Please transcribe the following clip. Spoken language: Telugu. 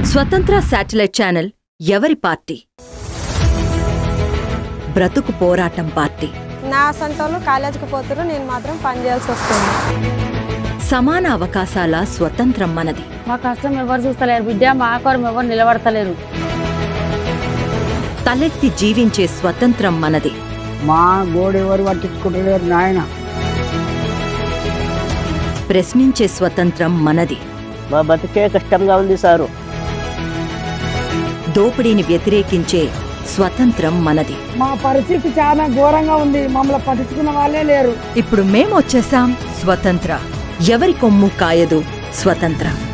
స్వతంత్ర శాటిలైట్ ఛానల్ ఎవరి పార్టీ బ్రతుకు పోరాటం పార్టీ నా సొంతలు కాలేజీకి పోతున్నారు నేను మాత్రం పని చేయాల్సి వస్తుంది సమాన అవకాశాల స్వతంత్రం మనది మా కష్టం ఎవరు చూస్తలేరు బిడ్డ మా కొరం ఎవరు నిలబడతలేరు తలెత్తి జీవించే స్వతంత్రం మనది మా గోడు ఎవరు పట్టించుకుంటలేరు నాయన ప్రశ్నించే స్వతంత్రం మనది మా బతికే కష్టంగా ఉంది సారు దోపిడీని వ్యతిరేకించే స్వతంత్రం మనది మా పరిస్థితి చాలా ఘోరంగా ఉంది మమ్మల్ని పట్టించుకున్న వాళ్ళే లేరు ఇప్పుడు మేమొచ్చేసాం స్వతంత్ర ఎవరి కొమ్ము కాయదు స్వతంత్ర